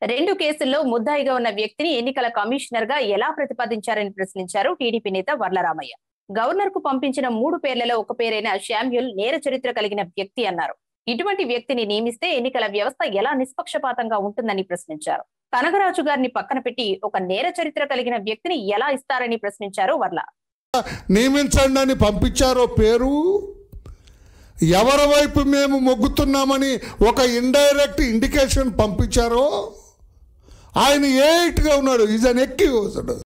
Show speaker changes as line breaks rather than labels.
రెండు కేసుల్లో ముద్దాయిగా ఉన్న వ్యక్తిని ఎన్నికల కమిషనర్ గా ఎలా ప్రతిపాదించారని ప్రశ్నించారు టీడీపీ నేత వర్లరామయ్య గవర్నర్ కు పంపించిన మూడు పేర్లలో ఒక పేరైన శామ్యుల్ నేర చరిత్ర కలిగిన వ్యక్తి అన్నారు ఇటువంటి వ్యక్తిని నియమిస్తే ఎన్నికల వ్యవస్థ ఎలా నిష్పక్షపాతంగా ఉంటుందని ప్రశ్నించారు కనగరాజు గారిని పక్కన పెట్టి ఒక నేర చరిత్ర కలిగిన వ్యక్తిని ఎలా ఇస్తారని ప్రశ్నించారు వర్ల
నియమించండి అని పంపించారో పేరు ఎవరి వైపు మేము మొగ్గుతున్నామని ఒక ఇండైరెక్ట్ ఇండికేషన్ పంపించారో ఆయన ఏ ఇటుగా ఉన్నాడు ఈజ్ అన్ ఎక్కి